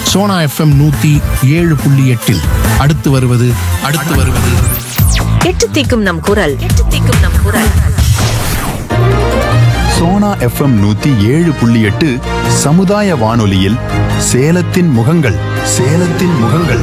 Sona FM நூத்தி ஏழு புள்ளி எட்டில் அடுத்து வருவது அடுத்து வருவது எட்டு தீக்கும் நம் குரல் எட்டு தீக்கும் நம் குரல் சோனா எஃப்எம் நூத்தி ஏழு புள்ளி எட்டு சமுதாய வானொலியில் சேலத்தின் முகங்கள் சேலத்தின் முகங்கள்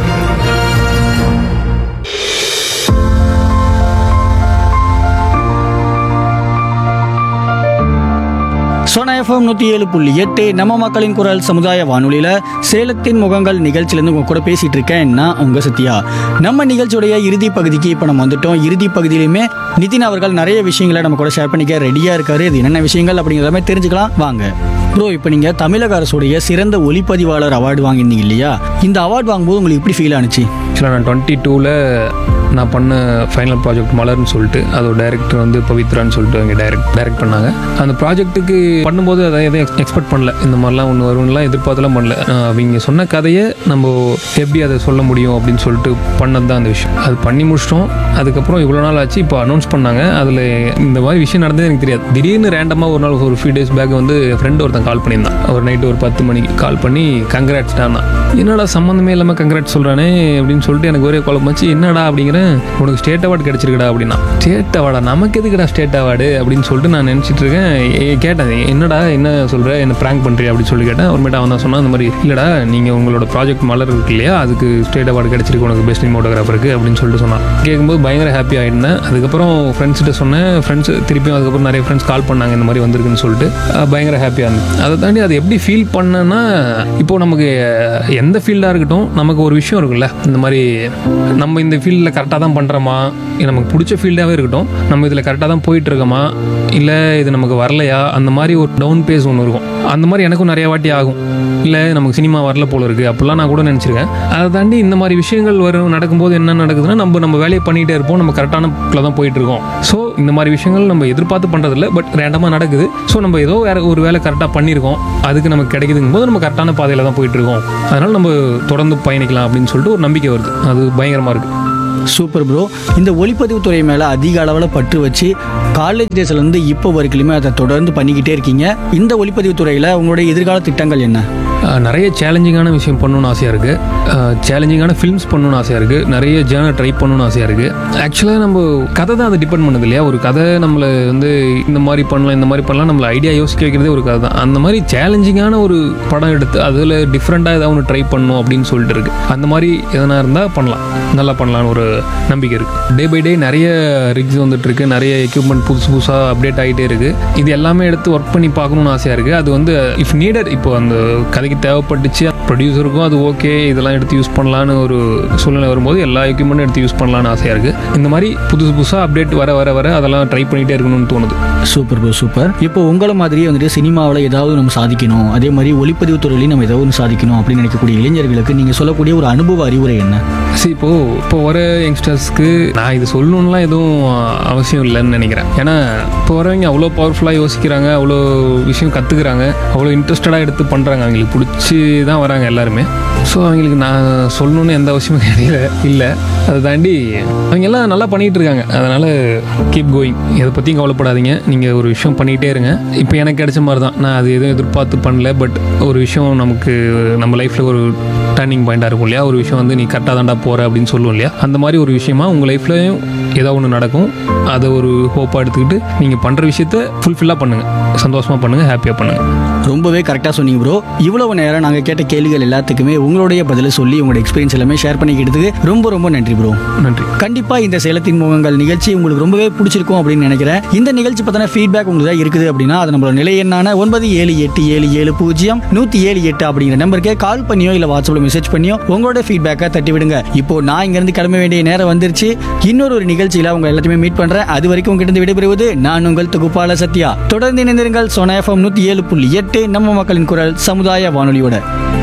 சோனா எஃப்எம் நூற்றி ஏழு புள்ளி எட்டு நம்ம மக்களின் குரல் சமுதாய வானொலியில் சேலத்தின் முகங்கள் நிகழ்ச்சியிலேருந்து உங்க கூட பேசிட்டு இருக்கேன் நான் உங்க சத்யா நம்ம நிகழ்ச்சியுடைய இறுதி பகுதிக்கு இப்போ நம்ம வந்துட்டோம் இறுதி பகுதியிலுமே நிதின் அவர்கள் நிறைய விஷயங்களை நம்ம கூட ஷேர் பண்ணிக்க ரெடியாக இருக்காரு இது என்னென்ன விஷயங்கள் அப்படிங்கிற மாதிரி தெரிஞ்சுக்கலாம் வாங்க ப்ரோ இப்போ நீங்கள் தமிழக அரசுடைய சிறந்த ஒளிப்பதிவாளர் அவார்டு வாங்கியிருந்தீங்க இல்லையா இந்த அவார்டு வாங்கும்போது உங்களுக்கு எப்படி ஃபீல் ஆனுச்சு ஆக்சுவலாக நான் டுவெண்ட்டி டூவில் நான் பண்ண ஃபைனல் ப்ராஜெக்ட் மலர்னு சொல்லிட்டு அதோட டைரக்டர் வந்து பவித்ரான்னு சொல்லிட்டு அவங்க டைரக்ட் டைரக்ட் பண்ணாங்க அந்த ப்ராஜெக்ட்டுக்கு பண்ணும்போது அதை எதையும் எக்ஸ்பெக்ட் பண்ணல இந்த மாதிரிலாம் ஒன்று வரும்லாம் எதிர்பார்த்துலாம் பண்ணல ஆஹ் அவங்க சொன்ன கதையை நம்ம எப்படி அதை சொல்ல முடியும் அப்படின்னு சொல்லிட்டு பண்ணது தான் அந்த விஷயம் அது பண்ணி முடிச்சிட்டோம் அதுக்கப்புறம் இவ்வளோ நாள் ஆச்சு இப்போ அனௌன்ஸ் பண்ணாங்க அதில் இந்த மாதிரி விஷயம் நடந்தது எனக்கு தெரியாது திடீர்னு ரேண்டமாக ஒரு நாள் ஒரு ஃபியூ டேஸ் பேக் வந்து ஃப்ரெண்டு ஒருத்தன் கால் பண்ணியிருந்தான் ஒரு நைட்டு ஒரு பத்து மணிக்கு கால் பண்ணி கங்க்ராட்ஸ் தான் என்னடா சம்மந்தமே இல்லாமல் கங்க்ராட்ஸ் சொல்கிறானே அப்படின்னு சொல்லிட்டு எனக்கு ஒரே குழம்பச்சு என்னடா அப்படிங்கிறேன் உனக்கு ஸ்டேட் அவார்டு கிடச்சிருக்குடா அப்படின்னா ஸ்டேட் அவார்டா நமக்கு எதுக்குடா ஸ்டேட் அவார்டு அப்படின்னு சொல்லிட்டு நான் நினச்சிட்டு இருக்கேன் ஏ- கேட்டேன் என்னடா என்ன சொல்கிற என்ன ப்ராங்க் பண்ணுறியா அப்படின்னு சொல்லி கேட்டேன் அப்புறமேட்டு அவன் தான் சொன்னான் இந்த மாதிரி இல்லைடா நீங்கள் உங்களோட ப்ராஜெக்ட் மலர் இருக்கு இல்லையா அதுக்கு ஸ்டேட் அவார்டு கிடச்சிருக்கு உனக்கு பெஸ்ட் சினிமோட்டோகிராஃபருக்கு அப்படின்னு சொல்லிட்டு சொன்னான் கேட்கும்போது பயங்கர ஹாப்பி ஆகிருந்தேன் அதுக்கப்புறம் ஃப்ரெண்ட்ஸ்கிட்ட சொன்னேன் ஃப்ரெண்ட்ஸ் திருப்பியும் அதுக்கப்புறம் நிறைய ஃப்ரெண்ட்ஸ் கால் பண்ணாங்க இந்த மாதிரி வந்திருக்குன்னு சொல்லிட்டு அஹ் பயங்கர ஹாப்பியாக இருந்தது அதை தாண்டி அது எப்படி ஃபீல் பண்ணேன்னா இப்போ நமக்கு எந்த ஃபீல்டாக இருக்கட்டும் நமக்கு ஒரு விஷயம் இருக்குல்ல இந்த மாதிரி நம்ம இந்த ஃபீல்டில் கரெக்டாக தான் பண்ணுறோமா நமக்கு பிடிச்ச ஃபீல்டாகவே இருக்கட்டும் நம்ம இதில் கரெக்டாக தான் போயிட்டு இருக்கோமா இல்லை இது நமக்கு வரலையா அந்த மாதிரி ஒரு டவுன் பேஸ் ஒன்று இருக்கும் அந்த மாதிரி எனக்கும் நிறைய வாட்டி ஆகும் இல்லை நமக்கு சினிமா வரல போல இருக்குது அப்படிலாம் நான் கூட நினச்சிருக்கேன் அதை தாண்டி இந்த மாதிரி விஷயங்கள் வரும் நடக்கும்போது என்ன நடக்குதுன்னா நம்ம நம்ம வேலையை பண்ணிகிட்டே இருப்போம் நம்ம கரெக்டான தான் போயிட்டு இருக்கோம் ஸோ இந்த மாதிரி விஷயங்கள் நம்ம எதிர்பார்த்து பண்ணுறதில்ல பட் ரேண்டமாக நடக்குது ஸோ நம்ம ஏதோ வேற ஒரு வேலை கரெக்டாக பண்ணியிருக்கோம் அதுக்கு நமக்கு கிடைக்குதுங்கும் போது நம்ம கரெக்டான பாதையில் தான் போயிட்டு இருக்கோம் அதனால் நம்ம தொடர்ந்து பயணிக்கலாம் அப்படின்னு சொல்லிட்டு ஒரு நம்பிக்கை வருது அது பயங்கரமாக இருக்குது சூப்பர் ப்ரோ இந்த ஒளிப்பதிவு துறை மேலே அதிக அளவில் பற்று வச்சு காலேஜ் டேஸ்லேருந்து இப்போ வரைக்குமே அதை தொடர்ந்து பண்ணிக்கிட்டே இருக்கீங்க இந்த ஒளிப்பதிவு துறையில் உங்களுடைய எதிர்கால திட்டங்கள் என்ன அஹ் நிறைய சேலஞ்சிங்கான விஷயம் பண்ணணும்னு ஆசையாக இருக்குது சேலஞ்சிங்கான ஃபிலிம்ஸ் பண்ணணும்னு ஆசையாக இருக்குது நிறைய ஜேர்னல் ட்ரை பண்ணணும்னு ஆசையாக இருக்குது ஆக்சுவலாக நம்ம கதை தான் அதை டிபெண்ட் பண்ணுது இல்லையா ஒரு கதை நம்மளை வந்து இந்த மாதிரி பண்ணலாம் இந்த மாதிரி பண்ணலாம் நம்மளை ஐடியா யோசிக்க வைக்கிறதே ஒரு கதை தான் அந்த மாதிரி சேலஞ்சிங்கான ஒரு படம் எடுத்து அதில் டிஃப்ரெண்ட்டாக ஏதாவது ஒன்று ட்ரை பண்ணணும் அப்படின்னு சொல்லிட்டு இருக்கு அந்த மாதிரி எதனா இருந்தால் பண்ணலாம் நல்லா பண்ணலாம்னு ஒரு நம்பிக்கை இருக்குது டே பை டே நிறைய ரிக்ஸ் வந்துட்டு இருக்கு நிறைய எக்யூப்மெண்ட் புதுசு புதுசாக அப்டேட் ஆகிட்டே இருக்கு இது எல்லாமே எடுத்து ஒர்க் பண்ணி பார்க்கணும்னு ஆசையாக இருக்குது அது வந்து இஃப் நீடட் இப்போ அந்த கதைக்கு தேவைப்பட்டுச்சு ப்ரொடியூசருக்கும் அது ஓகே இதெல்லாம் எடுத்து யூஸ் பண்ணலான்னு ஒரு சூழ்நிலை வரும்போது எல்லா எக்யூப்மெண்ட்டும் எடுத்து யூஸ் பண்ணலான்னு ஆசையாக இருக்குது இந்த மாதிரி புதுசு புதுசாக அப்டேட் வர வர வர அதெல்லாம் ட்ரை பண்ணிகிட்டே இருக்கணும்னு தோணுது சூப்பர் ப்ரோ சூப்பர் இப்போ உங்களை மாதிரியே வந்துட்டு சினிமாவில் ஏதாவது நம்ம சாதிக்கணும் அதே மாதிரி ஒளிப்பதிவு துறையிலையும் நம்ம ஏதாவது ஒன்று சாதிக்கணும் அப்படின்னு நினைக்கக்கூடிய இளைஞர்களுக்கு நீங்கள் சொல்லக்கூடிய ஒரு அனுபவ அறிவுரை என்ன சரி இப்போ இப்போ வர யங்ஸ்டர்ஸ்க்கு நான் இது சொல்லணும்லாம் எதுவும் அவசியம் இல்லைன்னு நினைக்கிறேன் ஏன்னா இப்போ வரவங்க அவ்வளோ பவர்ஃபுல்லாக யோசிக்கிறாங்க அவ்வளோ விஷயம் கற்றுக்குறாங்க அவ்வளோ இன்ட்ரெஸ்டடாக எடுத்து பண்ணுறாங்க அவங்களுக்கு பிடிச்சி தான் வராங்க எல்லாருமே ஸோ அவங்களுக்கு நான் சொல்லணும்னு எந்த அவசியமும் கிடையாது இல்லை அதை தாண்டி அவங்க எல்லாம் நல்லா பண்ணிகிட்டு இருக்காங்க அதனால் கீப் கோயிங் இதை பற்றியும் கவலைப்படாதீங்க நீங்கள் ஒரு விஷயம் பண்ணிகிட்டே இருங்க இப்போ எனக்கு கிடைச்ச மாதிரி தான் நான் அது எதுவும் எதிர்பார்த்து பண்ணல பட் ஒரு விஷயம் நமக்கு நம்ம லைஃப்பில் ஒரு டர்னிங் பாயிண்டாக இருக்கும் இல்லையா ஒரு விஷயம் வந்து நீ கரெக்டாக தாண்டா போகிற அப்படின்னு சொல்லுவோம் இல்லையா அந்த மாதிரி ஒரு விஷயமா உங்கள் லைஃப்லையும் ஏதோ ஒன்று நடக்கும் அதை ஒரு ஹோப்பாக எடுத்துக்கிட்டு நீங்கள் பண்ணுற விஷயத்த ஃபுல்ஃபில்லாக பண்ணுங்கள் சந்தோஷமாக பண்ணுங்கள் ஹாப்பியாக பண்ணுங்கள் ரொம்பவே கரெக்டாக சொன்னீங்க ப்ரோ இவ்வளவு நேரம் நாங்கள் கேட்ட கேள்விகள் எல்லாத்துக்குமே உங்களுடைய பதிலை சொல்லி உங்களோட எக்ஸ்பீரியன்ஸ் எல்லாமே ஷேர் பண்ணிக்கிட்டதுக்கு ரொம்ப ரொம்ப நன்றி ப்ரோ நன்றி கண்டிப்பா இந்த சேலத்தின் முகங்கள் நிகழ்ச்சி உங்களுக்கு ரொம்பவே பிடிச்சிருக்கும் அப்படின்னு நினைக்கிறேன் இந்த நிகழ்ச்சி பத்தின ஃபீட்பேக் உங்களுக்கு தான் இருக்குது அப்படின்னா அது நம்மளோட நிலை எண்ணான ஒன்பது ஏழு எட்டு ஏழு ஏழு பூஜ்ஜியம் நூத்தி ஏழு எட்டு அப்படிங்கிற நம்பருக்கு கால் பண்ணியோ இல்ல வாட்ஸ்அப்ல மெசேஜ் பண்ணியோ உங்களோட ஃபீட்பேக்கை தட்டி விடுங்க இப்போ நான் இங்க இருந்து கிளம்ப வேண்டிய நேரம் வந்துருச்சு இன்னொரு ஒரு நிகழ்ச்சியில உங்க எல்லாத்தையுமே மீட் பண்றேன் அது வரைக்கும் உங்ககிட்ட இருந்து விடைபெறுவது நான் உங்கள் தொகுப்பாளர் சத்யா தொடர்ந்து இணைந்திருங்கள் சோனா எஃப்எம் நூத்தி ஏழு புள்ளி எட்டு நம்ம மக்களின் குரல் சமுதாய வானொலியோட